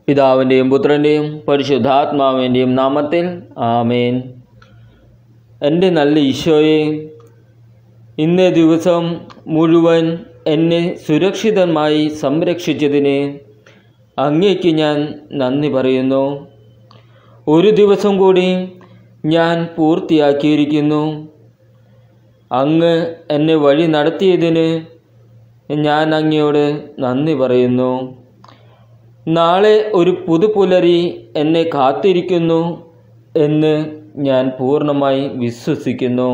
പിതാവിൻ്റെയും പുത്രൻ്റെയും പരിശുദ്ധാത്മാവിൻ്റെയും നാമത്തിൽ ആമേൻ എൻ്റെ നല്ല ഈശോയെ ഇന്നേ ദിവസം മുഴുവൻ എന്നെ സുരക്ഷിതമായി സംരക്ഷിച്ചതിന് അങ്ങേക്ക് ഞാൻ നന്ദി പറയുന്നു ഒരു ദിവസം കൂടി ഞാൻ പൂർത്തിയാക്കിയിരിക്കുന്നു അങ്ങ് എന്നെ വഴി നടത്തിയതിന് ഞാൻ അങ്ങയോട് നന്ദി പറയുന്നു നാളെ ഒരു പുതുപുലരി എന്നെ കാത്തിരിക്കുന്നു എന്ന് ഞാൻ പൂർണ്ണമായി വിശ്വസിക്കുന്നു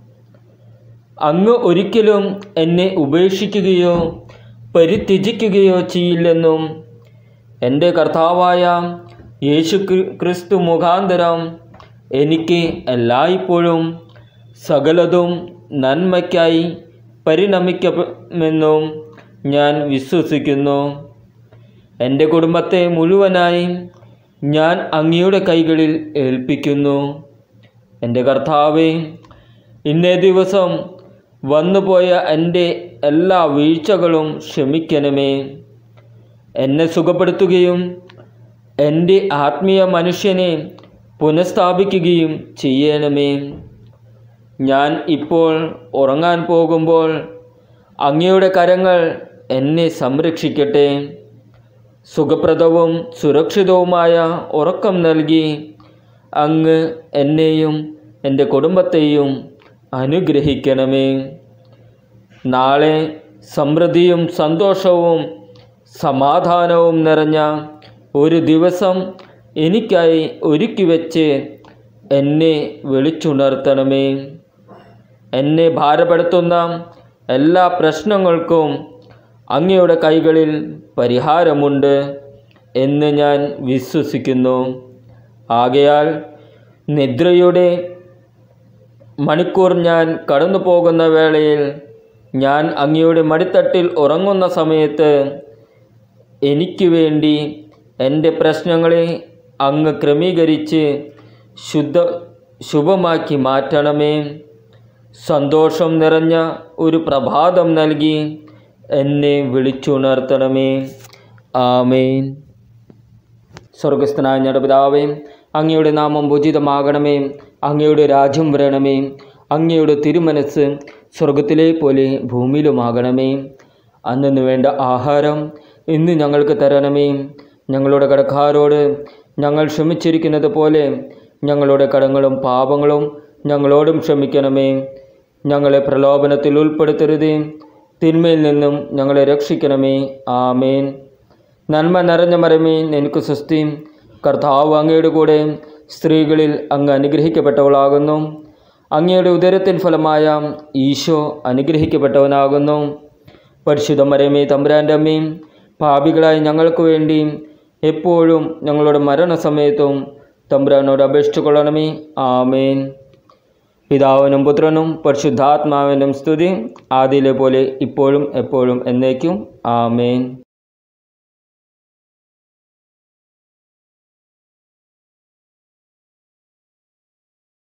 അങ്ങ് ഒരിക്കലും എന്നെ ഉപേക്ഷിക്കുകയോ പരിത്യജിക്കുകയോ ചെയ്യില്ലെന്നും എൻ്റെ കർത്താവായ യേശു ക്രി- ക്രിസ്തു മുഖാന്തരം എനിക്ക് എല്ലായ്പ്പോഴും സകലതും നന്മയ്ക്കായി പരിണമിക്കുമെന്നും ഞാൻ വിശ്വസിക്കുന്നു എൻ്റെ കുടുംബത്തെ മുഴുവനായി ഞാൻ അങ്ങയുടെ കൈകളിൽ ഏൽപ്പിക്കുന്നു എൻ്റെ കർത്താവെ ഇന്നേ ദിവസം വന്നുപോയ എൻ്റെ എല്ലാ വീഴ്ചകളും ക്ഷമിക്കണമേ എന്നെ സുഖപ്പെടുത്തുകയും എൻ്റെ ആത്മീയ മനുഷ്യനെ പുനഃസ്ഥാപിക്കുകയും ചെയ്യണമേ ഞാൻ ഇപ്പോൾ ഉറങ്ങാൻ പോകുമ്പോൾ അങ്ങയുടെ കരങ്ങൾ എന്നെ സംരക്ഷിക്കട്ടെ സുഖപ്രദവും സുരക്ഷിതവുമായ ഉറക്കം നൽകി അങ്ങ് എന്നെയും എൻ്റെ കുടുംബത്തെയും അനുഗ്രഹിക്കണമേ നാളെ സമൃദ്ധിയും സന്തോഷവും സമാധാനവും നിറഞ്ഞ ഒരു ദിവസം എനിക്കായി ഒരുക്കി വെച്ച് എന്നെ വിളിച്ചുണർത്തണമേ എന്നെ ഭാരപ്പെടുത്തുന്ന എല്ലാ പ്രശ്നങ്ങൾക്കും അങ്ങയുടെ കൈകളിൽ പരിഹാരമുണ്ട് എന്ന് ഞാൻ വിശ്വസിക്കുന്നു ആകയാൽ നിദ്രയുടെ മണിക്കൂർ ഞാൻ കടന്നു പോകുന്ന വേളയിൽ ഞാൻ അങ്ങയുടെ മടിത്തട്ടിൽ ഉറങ്ങുന്ന സമയത്ത് എനിക്ക് വേണ്ടി എൻ്റെ പ്രശ്നങ്ങളെ അങ്ങ് ക്രമീകരിച്ച് ശുദ്ധ ശുഭമാക്കി മാറ്റണമേ സന്തോഷം നിറഞ്ഞ ഒരു പ്രഭാതം നൽകി എന്നെ വിളിച്ചുണർത്തണമേ ആമേൻ സ്വർഗസ്ഥനായ ഞങ്ങളുടെ പിതാവേ അങ്ങയുടെ നാമം ഉചിതമാകണമേ അങ്ങയുടെ രാജ്യം വരണമേ അങ്ങയുടെ തിരുമനസ് സ്വർഗത്തിലെ പോലെ ഭൂമിയിലുമാകണമേ അന്നു വേണ്ട ആഹാരം ഇന്ന് ഞങ്ങൾക്ക് തരണമേ ഞങ്ങളുടെ കടക്കാരോട് ഞങ്ങൾ ക്ഷമിച്ചിരിക്കുന്നത് പോലെ ഞങ്ങളുടെ കടങ്ങളും പാപങ്ങളും ഞങ്ങളോടും ക്ഷമിക്കണമേ ഞങ്ങളെ പ്രലോഭനത്തിൽ ഉൾപ്പെടുത്തരുതേ തിന്മയിൽ നിന്നും ഞങ്ങളെ രക്ഷിക്കണമേ ആമേൻ നന്മ നിറഞ്ഞ മരമേ നിനക്ക് സ്വസ്തി കർത്താവ് അങ്ങയുടെ കൂടെ സ്ത്രീകളിൽ അങ്ങ് അനുഗ്രഹിക്കപ്പെട്ടവളാകുന്നു അങ്ങയുടെ ഉദരത്തിൻ ഫലമായ ഈശോ അനുഗ്രഹിക്കപ്പെട്ടവനാകുന്നു പരിശുദ്ധ മരമേ തമ്പുരാൻ്റെ അമ്മയും പാപികളായ ഞങ്ങൾക്ക് വേണ്ടി എപ്പോഴും ഞങ്ങളുടെ മരണസമയത്തും തമ്പുരാനോട് അപേക്ഷിച്ചു കൊള്ളണമേ ആമേൻ പിതാവിനും പുത്രനും പരിശുദ്ധാത്മാവിനും സ്തുതി ആദിയിലെ പോലെ ഇപ്പോഴും എപ്പോഴും എന്നേക്കും ആമേൻ